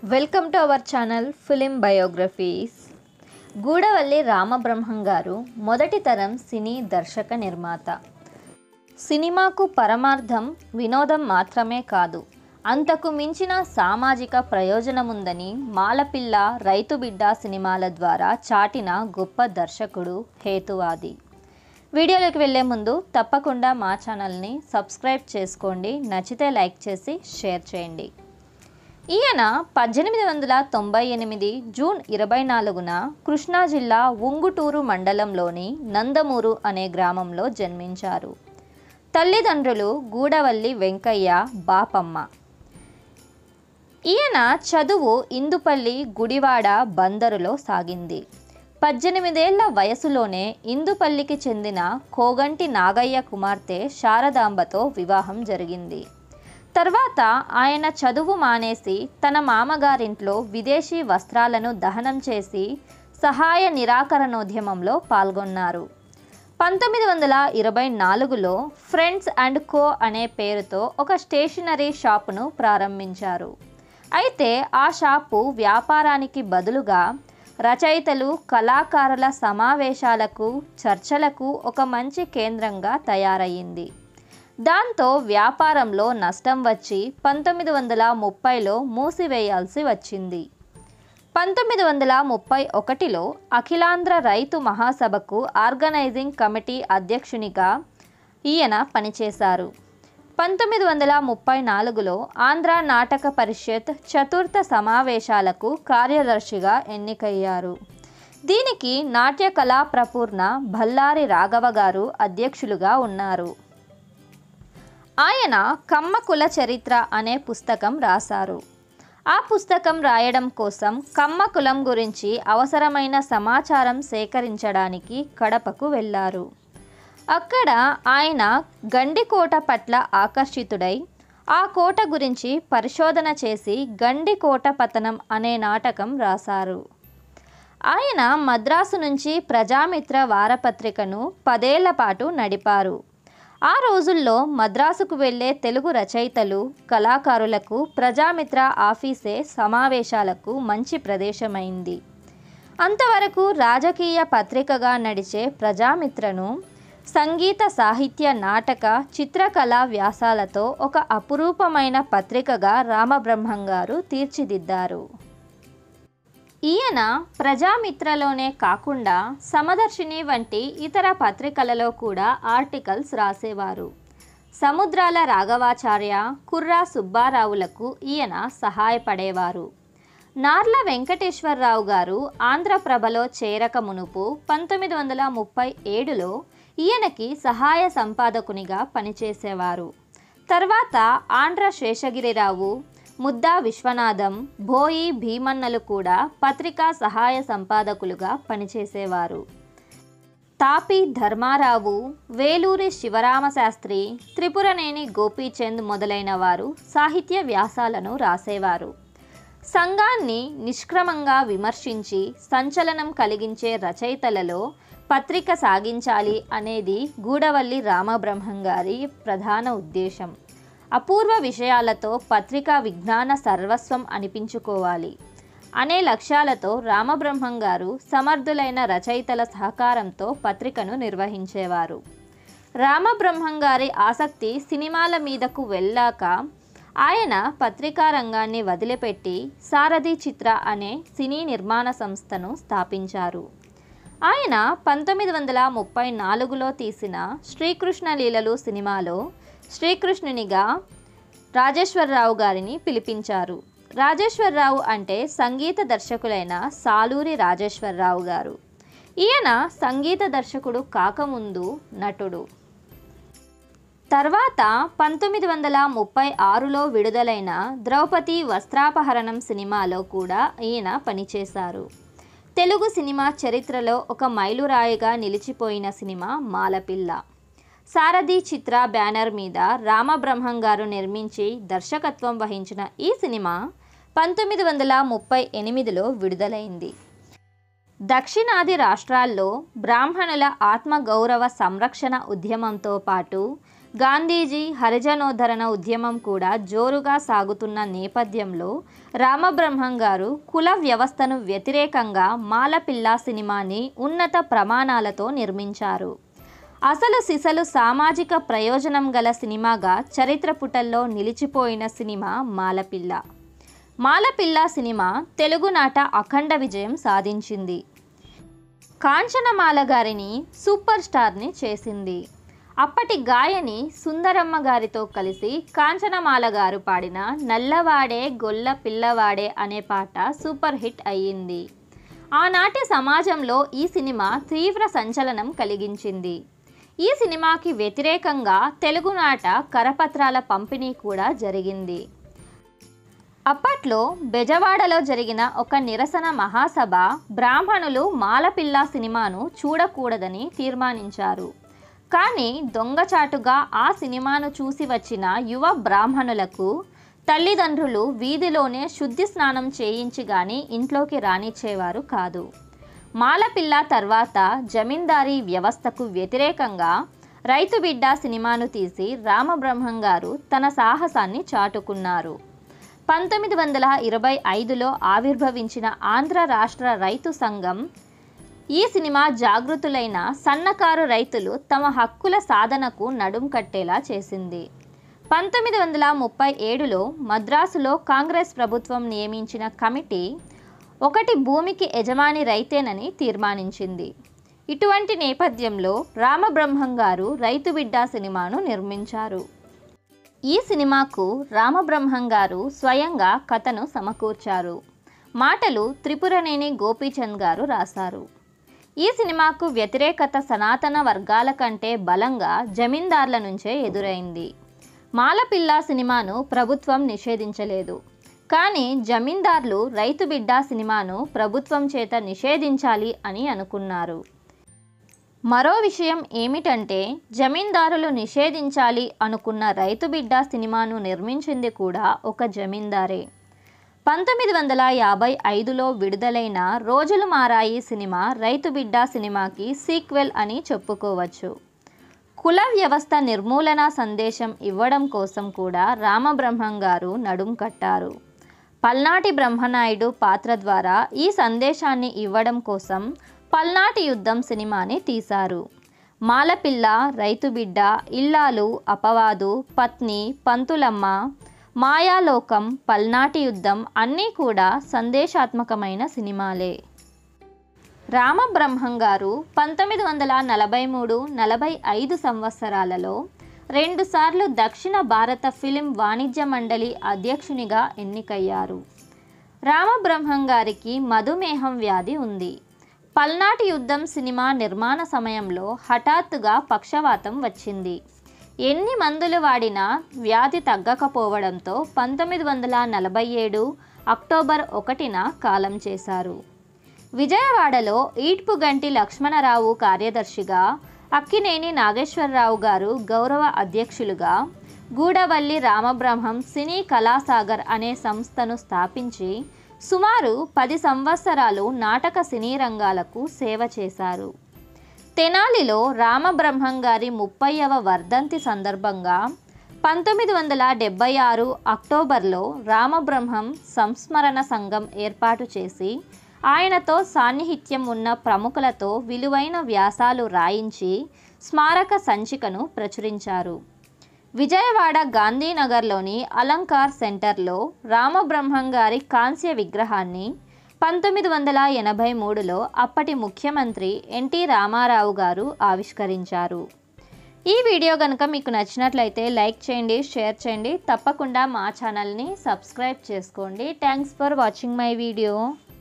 welcome to our channel film biographies Gudavalli Ramabrahmam garu మొదటి తరం సినీ దర్శక నిర్మాత సినిమాకు పరమార్థం వినోదం మాత్రమే కాదు అంతకు మించిన సామాజిక ప్రయోజనముందని మాలపిల్ల రైతు బిడ్డ సినిమాల ద్వారా చాటిన గొప్ప దర్శకుడు హేతువాది వీడియోలోకి వెళ్ళే ముందు తప్పకుండా మా ఛానల్ని సబ్స్క్రైబ్ చేసుకోండి నచ్చితే లైక్ చేసి షేర్ చేయండి ఈయన పద్దెనిమిది వందల తొంభై ఎనిమిది జూన్ ఇరవై నాలుగున కృష్ణా జిల్లా ఉంగుటూరు మండలంలోని నందమూరు అనే గ్రామంలో జన్మించారు తల్లిదండ్రులు గూడవల్లి వెంకయ్య బాపమ్మ ఈయన చదువు ఇందుపల్లి గుడివాడ బందరులో సాగింది పద్దెనిమిదేళ్ల వయసులోనే ఇందుపల్లికి చెందిన కోగంటి నాగయ్య కుమార్తె శారదాంబతో వివాహం జరిగింది తర్వాత ఆయన చదువు మానేసి తన మామగారింట్లో విదేశీ వస్త్రాలను దహనం చేసి సహాయ నిరాకరణోద్యమంలో పాల్గొన్నారు పంతొమ్మిది వందల ఇరవై నాలుగులో ఫ్రెండ్స్ అండ్ కో అనే పేరుతో ఒక స్టేషనరీ షాపును ప్రారంభించారు అయితే ఆ షాపు వ్యాపారానికి బదులుగా రచయితలు కళాకారుల సమావేశాలకు చర్చలకు ఒక మంచి కేంద్రంగా తయారయ్యింది దాంతో వ్యాపారంలో నష్టం వచ్చి పంతొమ్మిది వందల ముప్పైలో మూసివేయాల్సి వచ్చింది పంతొమ్మిది వందల ముప్పై ఒకటిలో అఖిలాంధ్ర రైతు మహాసభకు ఆర్గనైజింగ్ కమిటీ అధ్యక్షునిగా ఈయన పనిచేశారు పంతొమ్మిది వందల ముప్పై నాలుగులో ఆంధ్ర నాటక పరిషత్ చతుర్థ సమావేశాలకు కార్యదర్శిగా ఎన్నికయ్యారు దీనికి నాట్య కళా ప్రపూర్ణ భల్లారి రాఘవ గారు అధ్యక్షులుగా ఉన్నారు ఆయన కమ్మ కుల చరిత్ర అనే పుస్తకం రాశారు ఆ పుస్తకం రాయడం కోసం కమ్మ కులం గురించి అవసరమైన సమాచారం సేకరించడానికి కడపకు వెళ్ళారు అక్కడ ఆయన గండికోట పట్ల ఆకర్షితుడై ఆ కోట గురించి పరిశోధన చేసి గండికోట పతనం అనే నాటకం రాశారు ఆయన మద్రాసు నుంచి ప్రజామిత్ర వారపత్రికను పదేళ్ల పాటు నడిపారు ఆ రోజుల్లో మద్రాసుకు వెళ్ళే తెలుగు రచయితలు కళాకారులకు ప్రజామిత్ర ఆఫీసే సమావేశాలకు మంచి ప్రదేశమైంది అంతవరకు రాజకీయ పత్రికగా నడిచే ప్రజామిత్రను సంగీత సాహిత్య నాటక చిత్రకళా వ్యాసాలతో ఒక అపురూపమైన పత్రికగా రామబ్రహ్మం గారు తీర్చిదిద్దారు ఈయన ప్రజామిత్రలోనే కాకుండా సమదర్శిని వంటి ఇతర పత్రికలలో కూడా ఆర్టికల్స్ రాసేవారు సముద్రాల రాఘవాచార్య కుర్రా సుబ్బారావులకు ఈయన సహాయపడేవారు నార్ల వెంకటేశ్వరరావు గారు ఆంధ్రప్రభలో చేరక మునుపు పంతొమ్మిది వందల ముప్పై ఏడులో ఈయనకి సహాయ సంపాదకునిగా పనిచేసేవారు తర్వాత ఆంధ్ర శేషగిరిరావు ముద్దా విశ్వనాథం భోయి భీమన్నలు కూడా పత్రికా సహాయ సంపాదకులుగా పనిచేసేవారు తాపి ధర్మారావు వేలూరి శివరామశాస్త్రి త్రిపురనేని గోపీచంద్ మొదలైన వారు సాహిత్య వ్యాసాలను రాసేవారు సంఘాన్ని నిష్క్రమంగా విమర్శించి సంచలనం కలిగించే రచయితలలో పత్రిక సాగించాలి అనేది గూడవల్లి రామబ్రహ్మం గారి ప్రధాన ఉద్దేశం అపూర్వ విషయాలతో పత్రికా విజ్ఞాన సర్వస్వం అనిపించుకోవాలి అనే లక్ష్యాలతో రామబ్రహ్మం గారు సమర్థులైన రచయితల సహకారంతో పత్రికను నిర్వహించేవారు రామబ్రహ్మం గారి ఆసక్తి సినిమాల మీదకు వెళ్ళాక ఆయన పత్రికా రంగాన్ని వదిలిపెట్టి సారథి చిత్ర అనే సినీ నిర్మాణ సంస్థను స్థాపించారు ఆయన పంతొమ్మిది వందల ముప్పై నాలుగులో తీసిన శ్రీకృష్ణ లీలలు సినిమాలో శ్రీకృష్ణునిగా రాజేశ్వరరావు గారిని పిలిపించారు రాజేశ్వరరావు అంటే సంగీత దర్శకులైన సాలూరి రాజేశ్వరరావు గారు ఈయన సంగీత దర్శకుడు కాకముందు నటుడు తర్వాత పంతొమ్మిది వందల ముప్పై ఆరులో విడుదలైన ద్రౌపది వస్త్రాపహరణం సినిమాలో కూడా ఈయన పనిచేశారు తెలుగు సినిమా చరిత్రలో ఒక మైలురాయిగా నిలిచిపోయిన సినిమా మాలపిల్ల సారథి చిత్ర బ్యానర్ మీద రామబ్రహ్మం గారు నిర్మించి దర్శకత్వం వహించిన ఈ సినిమా పంతొమ్మిది వందల ముప్పై ఎనిమిదిలో విడుదలైంది దక్షిణాది రాష్ట్రాల్లో బ్రాహ్మణుల ఆత్మగౌరవ సంరక్షణ ఉద్యమంతో పాటు గాంధీజీ హరిజనోద్ధరణ ఉద్యమం కూడా జోరుగా సాగుతున్న నేపథ్యంలో రామబ్రహ్మం గారు కుల వ్యవస్థను వ్యతిరేకంగా మాలపిల్ల సినిమాని ఉన్నత ప్రమాణాలతో నిర్మించారు అసలు సిసలు సామాజిక ప్రయోజనం గల సినిమాగా చరిత్ర పుటల్లో నిలిచిపోయిన సినిమా మాలపిల్ల మాలపిల్ల సినిమా తెలుగునాట అఖండ విజయం సాధించింది కాంచనమాల గారిని సూపర్ స్టార్ని చేసింది అప్పటి గాయని సుందరమ్మ గారితో కలిసి కాంచనమాల గారు పాడిన నల్లవాడే గొల్ల పిల్లవాడే అనే పాట సూపర్ హిట్ అయ్యింది ఆనాటి సమాజంలో ఈ సినిమా తీవ్ర సంచలనం కలిగించింది ఈ సినిమాకి వ్యతిరేకంగా తెలుగునాట కరపత్రాల పంపిణీ కూడా జరిగింది అప్పట్లో బెజవాడలో జరిగిన ఒక నిరసన మహాసభ బ్రాహ్మణులు మాలపిల్ల సినిమాను చూడకూడదని తీర్మానించారు కానీ దొంగచాటుగా ఆ సినిమాను చూసి వచ్చిన యువ బ్రాహ్మణులకు తల్లిదండ్రులు వీధిలోనే శుద్ధి స్నానం చేయించి గాని ఇంట్లోకి రానిచ్చేవారు కాదు మాలపిల్ల తర్వాత జమీందారీ వ్యవస్థకు వ్యతిరేకంగా రైతు బిడ్డ సినిమాను తీసి రామబ్రహ్మం గారు తన సాహసాన్ని చాటుకున్నారు పంతొమ్మిది వందల ఇరవై ఐదులో ఆవిర్భవించిన ఆంధ్ర రాష్ట్ర రైతు సంఘం ఈ సినిమా జాగృతులైన సన్నకారు రైతులు తమ హక్కుల సాధనకు నడుం కట్టేలా చేసింది పంతొమ్మిది వందల ముప్పై ఏడులో మద్రాసులో కాంగ్రెస్ ప్రభుత్వం నియమించిన కమిటీ ఒకటి భూమికి యజమాని రైతేనని తీర్మానించింది ఇటువంటి నేపథ్యంలో రామబ్రహ్మం గారు రైతు బిడ్డ సినిమాను నిర్మించారు ఈ సినిమాకు రామబ్రహ్మం గారు స్వయంగా కథను సమకూర్చారు మాటలు త్రిపురనేని గోపీచంద్ గారు రాశారు ఈ సినిమాకు వ్యతిరేకత సనాతన వర్గాల కంటే బలంగా జమీందార్ల నుంచే ఎదురైంది మాలపిల్ల సినిమాను ప్రభుత్వం నిషేధించలేదు కానీ జమీందార్లు రైతు బిడ్డ సినిమాను ప్రభుత్వం చేత నిషేధించాలి అని అనుకున్నారు మరో విషయం ఏమిటంటే జమీందారులు నిషేధించాలి అనుకున్న రైతు బిడ్డ సినిమాను నిర్మించింది కూడా ఒక జమీందారే పంతొమ్మిది వందల యాభై ఐదులో విడుదలైన రోజులు మారాయి సినిమా రైతు బిడ్డ సినిమాకి సీక్వెల్ అని చెప్పుకోవచ్చు కుల వ్యవస్థ నిర్మూలన సందేశం ఇవ్వడం కోసం కూడా రామబ్రహ్మం గారు నడుం కట్టారు పల్నాటి బ్రహ్మనాయుడు పాత్ర ద్వారా ఈ సందేశాన్ని ఇవ్వడం కోసం పల్నాటి యుద్ధం సినిమాని తీశారు మాలపిల్ల రైతు బిడ్డ ఇల్లాలు అపవాదు పత్ని పంతులమ్మ మాయాలోకం పల్నాటి యుద్ధం అన్నీ కూడా సందేశాత్మకమైన సినిమాలే రామబ్రహ్మం గారు పంతొమ్మిది వందల నలభై మూడు నలభై ఐదు సంవత్సరాలలో రెండుసార్లు దక్షిణ భారత ఫిలిం వాణిజ్య మండలి అధ్యక్షునిగా ఎన్నికయ్యారు రామబ్రహ్మం గారికి మధుమేహం వ్యాధి ఉంది పల్నాటి యుద్ధం సినిమా నిర్మాణ సమయంలో హఠాత్తుగా పక్షవాతం వచ్చింది ఎన్ని మందులు వాడినా వ్యాధి తగ్గకపోవడంతో పంతొమ్మిది వందల నలభై ఏడు అక్టోబర్ ఒకటిన కాలం చేశారు విజయవాడలో ఈడ్పుగంటి లక్ష్మణరావు కార్యదర్శిగా అక్కినేని నాగేశ్వరరావు గారు గౌరవ అధ్యక్షులుగా గూడవల్లి రామబ్రహ్మం సినీ కళాసాగర్ అనే సంస్థను స్థాపించి సుమారు పది సంవత్సరాలు నాటక సినీ రంగాలకు సేవ చేశారు తెనాలిలో రామబ్రహ్మం గారి ముప్పైవ వర్ధంతి సందర్భంగా పంతొమ్మిది వందల డెబ్బై ఆరు అక్టోబర్లో రామబ్రహ్మం సంస్మరణ సంఘం ఏర్పాటు చేసి ఆయనతో సాన్నిహిత్యం ఉన్న ప్రముఖులతో విలువైన వ్యాసాలు రాయించి స్మారక సంచికను ప్రచురించారు విజయవాడ గాంధీనగర్లోని అలంకార్ సెంటర్లో రామబ్రహ్మం గారి కాంస్య విగ్రహాన్ని పంతొమ్మిది వందల ఎనభై మూడులో అప్పటి ముఖ్యమంత్రి ఎన్టీ రామారావు గారు ఆవిష్కరించారు ఈ వీడియో కనుక మీకు నచ్చినట్లయితే లైక్ చేయండి షేర్ చేయండి తప్పకుండా మా ఛానల్ని సబ్స్క్రైబ్ చేసుకోండి thanks for watching my video